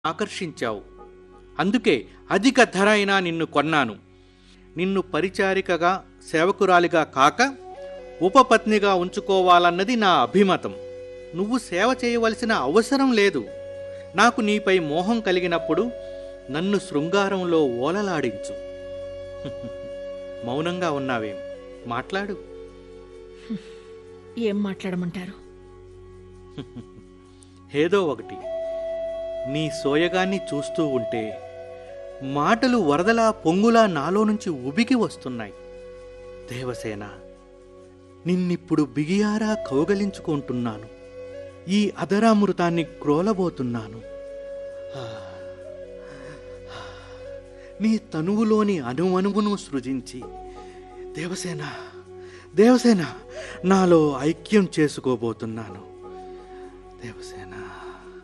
ఆకర్షించావు అందుకే అధిక ధర అయినా నిన్ను కొన్నాను నిన్ను పరిచారికగా సేవకురాలిగా కాక ఉపపత్నిగా ఉంచుకోవాలన్నది నా అభిమతం నువ్వు సేవ చేయవలసిన అవసరం లేదు నాకు నీపై మోహం కలిగినప్పుడు నన్ను శృంగారంలో ఓలలాడించు మౌనంగా ఉన్నావేం మాట్లాడు ఏం మాట్లాడమంటారు ఏదో ఒకటి నీ సోయగాన్ని చూస్తూ ఉంటే మాటలు వరదలా పొంగులా నాలో నుంచి ఉబికి వస్తున్నాయి దేవసేన నిన్నిప్పుడు బిగియారా కౌగలించుకుంటున్నాను ఈ అదరామృతాన్ని క్రోలబోతున్నాను ఆ, నీ తనువులోని అణువణువును సృజించి దేవసేన దేవసేన నాలో ఐక్యం చేసుకోబోతున్నాను దేవసేన